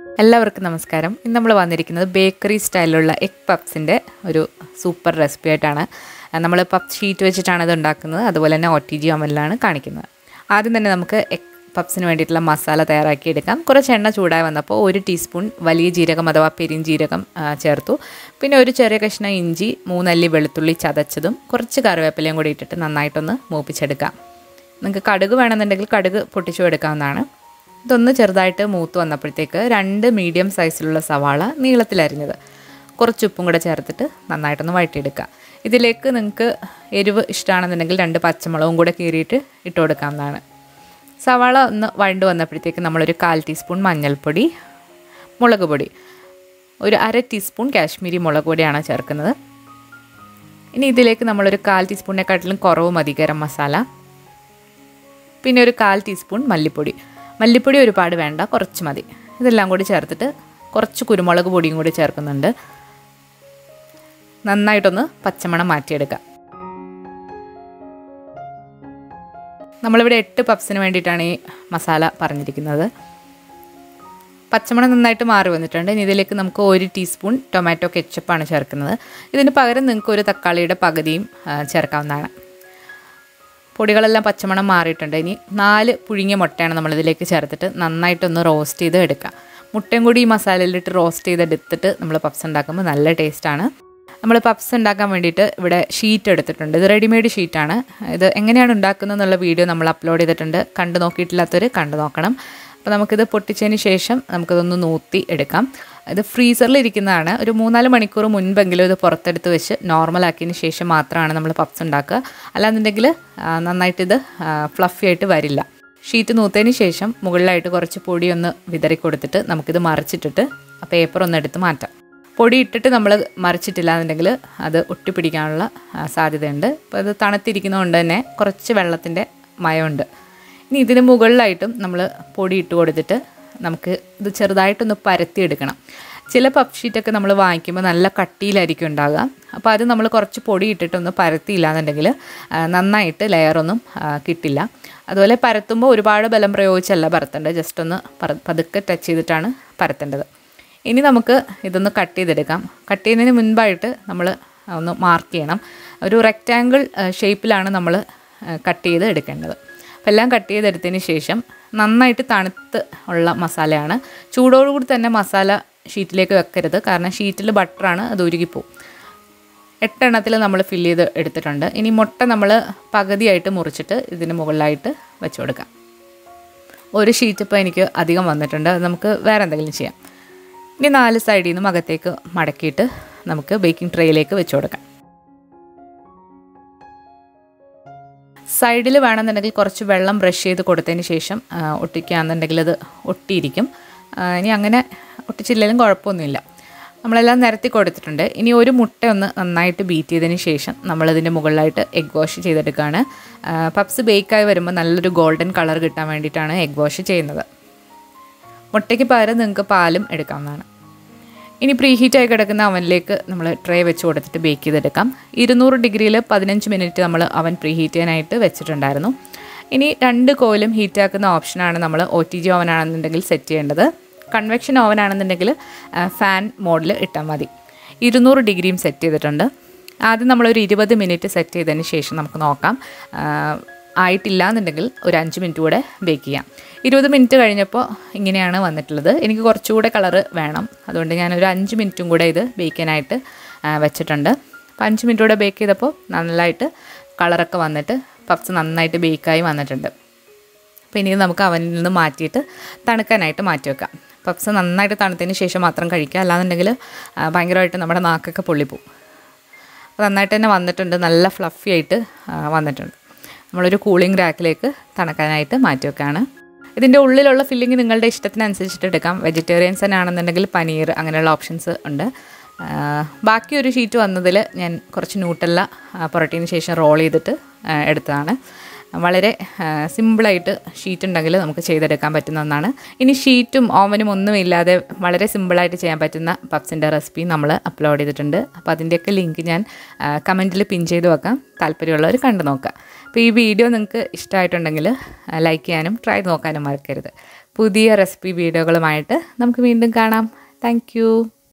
എല്ലാവർക്കും നമസ്കാരം ഇന്ന് നമ്മൾ വന്നിരിക്കുന്നത് ബേക്കറി സ്റ്റൈലിലുള്ള എഗ് പപ്സിൻ്റെ ഒരു സൂപ്പർ റെസിപ്പി ആയിട്ടാണ് നമ്മൾ പപ്പ് ഷീറ്റ് വെച്ചിട്ടാണ് ഇത് ഉണ്ടാക്കുന്നത് അതുപോലെ തന്നെ ഒ ടി ജി അമലിലാണ് കാണിക്കുന്നത് ആദ്യം തന്നെ നമുക്ക് എഗ് പപ്സിന് വേണ്ടിയിട്ടുള്ള മസാല തയ്യാറാക്കി എടുക്കാം കുറച്ച് എണ്ണ ചൂടായി വന്നപ്പോൾ ഒരു ടീസ്പൂൺ വലിയ ജീരകം അഥവാ പെരിഞ്ജീരകം ആ, ചേർത്തു പിന്നെ ഒരു ചെറിയ കഷ്ണം ഇഞ്ചി മൂന്നല്ലി വെളുത്തുള്ളി ചതച്ചതും കുറച്ച് കറിവേപ്പിലയും കൂടി ഇട്ടിട്ട് നന്നായിട്ടൊന്ന് മൂപ്പിച്ചെടുക്കാം നിങ്ങൾക്ക് കടുക് വേണമെന്നുണ്ടെങ്കിൽ കടുക് പൊട്ടിച്ചു എടുക്കാവുന്നതാണ് ഇതൊന്ന് ചെറുതായിട്ട് മൂത്ത് വന്നപ്പോഴത്തേക്ക് രണ്ട് മീഡിയം സൈസിലുള്ള സവാള നീളത്തിലരിഞ്ഞത് കുറച്ച് ഉപ്പും കൂടെ ചേർത്തിട്ട് നന്നായിട്ടൊന്ന് വഴറ്റിയെടുക്കുക ഇതിലേക്ക് നിങ്ങൾക്ക് എരിവ് ഇഷ്ടമാണെന്നുണ്ടെങ്കിൽ രണ്ട് പച്ചമുളകും കൂടെ കീറിയിട്ട് ഇട്ട് കൊടുക്കാവുന്നതാണ് സവാള ഒന്ന് വഴണ്ട് വന്നപ്പോഴത്തേക്ക് നമ്മളൊരു കാൽ ടീസ്പൂൺ മഞ്ഞൾപ്പൊടി മുളക് പൊടി ഒരു അര ടീസ്പൂൺ കാശ്മീരി മുളക് പൊടിയാണ് ചേർക്കുന്നത് ഇനി ഇതിലേക്ക് നമ്മളൊരു കാൽ ടീസ്പൂണിനെക്കാട്ടിലും കുറവ് മതി ഗരം മസാല പിന്നെ ഒരു കാൽ ടീസ്പൂൺ മല്ലിപ്പൊടി മല്ലിപ്പൊടി ഒരുപാട് വേണ്ട കുറച്ച് മതി ഇതെല്ലാം കൂടി ചേർത്തിട്ട് കുറച്ച് കുരുമുളക് പൊടിയും കൂടി ചേർക്കുന്നുണ്ട് നന്നായിട്ടൊന്ന് പച്ചമണം മാറ്റിയെടുക്കുക നമ്മളിവിടെ എട്ട് പപ്സിന് വേണ്ടിയിട്ടാണ് ഈ മസാല പറഞ്ഞിരിക്കുന്നത് പച്ചമണം നന്നായിട്ട് മാറി വന്നിട്ടുണ്ട് ഇനി ഇതിലേക്ക് നമുക്ക് ഒരു ടീസ്പൂൺ ടൊമാറ്റോ കെച്ചപ്പാണ് ചേർക്കുന്നത് ഇതിന് പകരം നിങ്ങൾക്ക് ഒരു തക്കാളിയുടെ പകുതിയും ആ, ചേർക്കാവുന്നതാണ് പൊടികളെല്ലാം പച്ചമണം മാറിയിട്ടുണ്ട് ഇനി നാല് പുഴുങ്ങിയ മുട്ടയാണ് നമ്മളിതിലേക്ക് ചേർത്തിട്ട് നന്നായിട്ടൊന്ന് റോസ്റ്റ് ചെയ്ത് എടുക്കുക മുട്ടയും കൂടി ഈ മസാലയിലിട്ട് റോസ്റ്റ് ചെയ്തെടുത്തിട്ട് നമ്മൾ പപ്സ് ഉണ്ടാക്കുമ്പോൾ നല്ല ടേസ്റ്റാണ് നമ്മൾ പപ്സ് ഉണ്ടാക്കാൻ വേണ്ടിയിട്ട് ഇവിടെ ഷീറ്റ് എടുത്തിട്ടുണ്ട് ഇത് റെഡിമെയ്ഡ് ഷീറ്റാണ് ഇത് എങ്ങനെയാണ് ഉണ്ടാക്കുന്നത് എന്നുള്ള വീഡിയോ നമ്മൾ അപ്ലോഡ് ചെയ്തിട്ടുണ്ട് കണ്ടു നോക്കിയിട്ടില്ലാത്തവർ കണ്ടു നോക്കണം അപ്പോൾ നമുക്കിത് പൊട്ടിച്ചതിന് ശേഷം നമുക്കിതൊന്ന് നൂത്തി എടുക്കാം ഇത് ഫ്രീസറിൽ ഇരിക്കുന്നതാണ് ഒരു മൂന്നാല് മണിക്കൂർ മുൻപെങ്കിലും ഇത് പുറത്തെടുത്ത് വെച്ച് നോർമലാക്കിയതിന് ശേഷം മാത്രമാണ് നമ്മൾ പപ്സ് ഉണ്ടാക്കുക അല്ലാന്നുണ്ടെങ്കിൽ ആ, നന്നായിട്ട് ഇത് ഫ്ലഫി ആയിട്ട് വരില്ല ഷീറ്റ് നൂത്തതിന് ശേഷം മുകളിലായിട്ട് കുറച്ച് പൊടി ഒന്ന് വിതറി കൊടുത്തിട്ട് നമുക്കിത് മറിച്ചിട്ടിട്ട് ആ പേപ്പർ ഒന്ന് എടുത്ത് മാറ്റാം പൊടി ഇട്ടിട്ട് നമ്മൾ മറിച്ചിട്ടില്ല എന്നുണ്ടെങ്കിൽ അത് ഒട്ടിപ്പിടിക്കാനുള്ള ആ, സാധ്യതയുണ്ട് അപ്പോൾ അത് തണുത്തിരിക്കുന്നതുകൊണ്ട് തന്നെ കുറച്ച് വെള്ളത്തിൻ്റെ മയമുണ്ട് ഇനി ഇതിന് മുകളിലായിട്ടും നമ്മൾ പൊടി ഇട്ട് കൊടുത്തിട്ട് നമുക്ക് ഇത് ചെറുതായിട്ടൊന്ന് പരത്തിയെടുക്കണം ചില പഫ് ഷീറ്റൊക്കെ നമ്മൾ വാങ്ങിക്കുമ്പോൾ നല്ല കട്ടിയിലായിരിക്കും ഉണ്ടാകുക അപ്പോൾ അത് നമ്മൾ കുറച്ച് പൊടി ഇട്ടിട്ടൊന്ന് പരത്തിയില്ല എന്നുണ്ടെങ്കിൽ ആ, നന്നായിട്ട് ലെയറൊന്നും ആ, കിട്ടില്ല അതുപോലെ പരത്തുമ്പോൾ ഒരുപാട് ബലം പ്രയോഗിച്ചല്ല പരത്തേണ്ടത് ജസ്റ്റ് ഒന്ന് പറ- പതുക്കെ ടച്ച് ചെയ്തിട്ടാണ് പരത്തേണ്ടത് ഇനി നമുക്ക് ഇതൊന്ന് കട്ട് ചെയ്തെടുക്കാം കട്ട് ചെയ്യുന്നതിന് മുൻപായിട്ട് നമ്മൾ ഒന്ന് മാർക്ക് ചെയ്യണം ഒരു റെക്റ്റാങ്കിൾ ഷേപ്പിലാണ് നമ്മൾ കട്ട് ചെയ്ത് എടുക്കേണ്ടത് അപ്പോൾ എല്ലാം കട്ട് ചെയ്തെടുത്തതിന് ശേഷം നന്നായിട്ട് തണുത്ത് ഉള്ള മസാലയാണ് ചൂടോടുകൂടി തന്നെ മസാല ഷീറ്റിലേക്ക് വെക്കരുത് കാരണം ഷീറ്റിൽ ബട്ടറാണ് അത് ഉരുകിപ്പോവും എട്ടെണ്ണത്തിൽ നമ്മൾ ഫില്ല് ചെയ്ത് എടുത്തിട്ടുണ്ട് ഇനി മുട്ട നമ്മൾ പകുതിയായിട്ട് മുറിച്ചിട്ട് ഇതിന് മുകളിലായിട്ട് വെച്ച് കൊടുക്കാം ഒരു ഷീറ്റ് ഇപ്പോൾ എനിക്ക് അധികം വന്നിട്ടുണ്ട് അത് നമുക്ക് വേറെ എന്തെങ്കിലും ചെയ്യാം ഇനി നാല് സൈഡിൽ നിന്നും അകത്തേക്ക് മടക്കിയിട്ട് നമുക്ക് ബേക്കിംഗ് ട്രേയിലേക്ക് വെച്ച് കൊടുക്കാം സൈഡിൽ വേണമെന്നുണ്ടെങ്കിൽ കുറച്ച് വെള്ളം ബ്രഷ് ചെയ്ത് കൊടുത്തതിന് ശേഷം ആ, ഒട്ടിക്കുകയാണെന്നുണ്ടെങ്കിൽ അത് ഒട്ടിയിരിക്കും ആ, ഇനി അങ്ങനെ ഒട്ടിച്ചില്ലെങ്കിലും കുഴപ്പമൊന്നുമില്ല നമ്മളെല്ലാം നിരത്തി കൊടുത്തിട്ടുണ്ട് ഇനി ഒരു മുട്ട ഒന്ന് നന്നായിട്ട് ബീറ്റ് ചെയ്തതിന് ശേഷം നമ്മളതിൻ്റെ മുകളിലായിട്ട് എഗ് വാഷ് ചെയ്തെടുക്കുകയാണ് ആ, പപ്സ് ബേക്കായി വരുമ്പോൾ നല്ലൊരു ഗോൾഡൻ കളർ കിട്ടാൻ വേണ്ടിയിട്ടാണ് എഗ് വാഷ് ചെയ്യുന്നത് മുട്ടയ്ക്ക് പകരം നിങ്ങൾക്ക് പാലും എടുക്കാവുന്നതാണ് ഇനി പ്രീ ഹീറ്റായി കിടക്കുന്ന അവനിലേക്ക് നമ്മൾ ട്രേ വെച്ച് കൊടുത്തിട്ട് ബേക്ക് ചെയ്തെടുക്കാം ഇരുന്നൂറ് ഡിഗ്രിയിൽ പതിനഞ്ച് മിനിറ്റ് നമ്മൾ അവൻ പ്രീ ഹീറ്റ് ചെയ്യാനായിട്ട് വെച്ചിട്ടുണ്ടായിരുന്നു ഇനി രണ്ട് കോയിലും ഹീറ്റാക്കുന്ന ഓപ്ഷനാണ് നമ്മൾ ഒ ടി ജി ഓവനാണെന്നുണ്ടെങ്കിൽ സെറ്റ് ചെയ്യേണ്ടത് കൺവെക്ഷൻ ഓവനാണെന്നുണ്ടെങ്കിൽ ഫാൻ മോഡിൽ ഇട്ടാൽ മതി ഇരുന്നൂറ് ഡിഗ്രിയും സെറ്റ് ചെയ്തിട്ടുണ്ട് ആദ്യം നമ്മളൊരു ഇരുപത് മിനിറ്റ് സെറ്റ് ചെയ്തതിന് ശേഷം നമുക്ക് നോക്കാം ആ, ആയിട്ടില്ല എന്നുണ്ടെങ്കിൽ ഒരു അഞ്ച് മിനിറ്റ് കൂടെ ബേക്ക് ചെയ്യാം ഇരുപത് മിനിറ്റ് കഴിഞ്ഞപ്പോൾ ഇങ്ങനെയാണ് വന്നിട്ടുള്ളത് എനിക്ക് കുറച്ചുകൂടെ കളറ് വേണം അതുകൊണ്ട് ഞാനൊരു അഞ്ച് മിനിറ്റും കൂടെ ഇത് ബേക്ക് ചെയ്യാനായിട്ട് ആ, വെച്ചിട്ടുണ്ട് അപ്പോൾ അഞ്ച് മിനിറ്റ് കൂടെ ബേക്ക് ചെയ്തപ്പോൾ നന്നായിട്ട് കളറൊക്കെ വന്നിട്ട് പപ്സ് നന്നായിട്ട് ബേക്കായി വന്നിട്ടുണ്ട് അപ്പോൾ ഇനി ഇത് നമുക്ക് അവനിൽ നിന്ന് മാറ്റിയിട്ട് തണുക്കാനായിട്ട് മാറ്റി വെക്കാം പപ്സ് നന്നായിട്ട് തണുത്തതിന് ശേഷം മാത്രം കഴിക്കുക അല്ലാന്നുണ്ടെങ്കിൽ ആ, ഭയങ്കരമായിട്ട് നമ്മുടെ നാക്കൊക്കെ പൊള്ളിപ്പോവും അപ്പോൾ നന്നായിട്ട് തന്നെ വന്നിട്ടുണ്ട് നല്ല ഫ്ലഫി ആയിട്ട് ആ, വന്നിട്ടുണ്ട് നമ്മളൊരു കൂളിംഗ് റാക്കിലേക്ക് തണുക്കാനായിട്ട് മാറ്റി വെക്കുകയാണ് ഇതിൻ്റെ ഉള്ളിലുള്ള ഫില്ലിങ് നിങ്ങളുടെ ഇഷ്ടത്തിനനുസരിച്ചിട്ട് എടുക്കാം വെജിറ്റേറിയൻസ് തന്നെ ആണെന്നുണ്ടെങ്കിൽ പനീർ അങ്ങനെയുള്ള ഓപ്ഷൻസ് ഉണ്ട് ആ, ബാക്കി ഒരു ഷീറ്റ് വന്നതിൽ ഞാൻ കുറച്ച് ന്യൂട്ടല്ല പുരട്ടിയതിന് ശേഷം റോൾ ചെയ്തിട്ട് ആ, എടുത്തതാണ് വളരെ സിമ്പിളായിട്ട് ഷീറ്റ് ഉണ്ടെങ്കിൽ നമുക്ക് ചെയ്തെടുക്കാൻ പറ്റുന്ന ഒന്നാണ് ഇനി ഷീറ്റും ഓവനും ഒന്നും ഇല്ലാതെ വളരെ സിമ്പിളായിട്ട് ചെയ്യാൻ പറ്റുന്ന പപ്സിൻ്റെ റെസിപ്പി നമ്മൾ അപ്ലോഡ് ചെയ്തിട്ടുണ്ട് അപ്പോൾ അതിൻ്റെയൊക്കെ ലിങ്ക് ഞാൻ കമൻറ്റിൽ പിൻ ചെയ്ത് വെക്കാം താല്പര്യമുള്ളവർ കണ്ടു നോക്കുക അപ്പോൾ ഈ വീഡിയോ നിങ്ങൾക്ക് ഇഷ്ടമായിട്ടുണ്ടെങ്കിൽ ലൈക്ക് ചെയ്യാനും ട്രൈ നോക്കാനും മറക്കരുത് പുതിയ റെസിപ്പി വീഡിയോകളുമായിട്ട് നമുക്ക് വീണ്ടും കാണാം താങ്ക്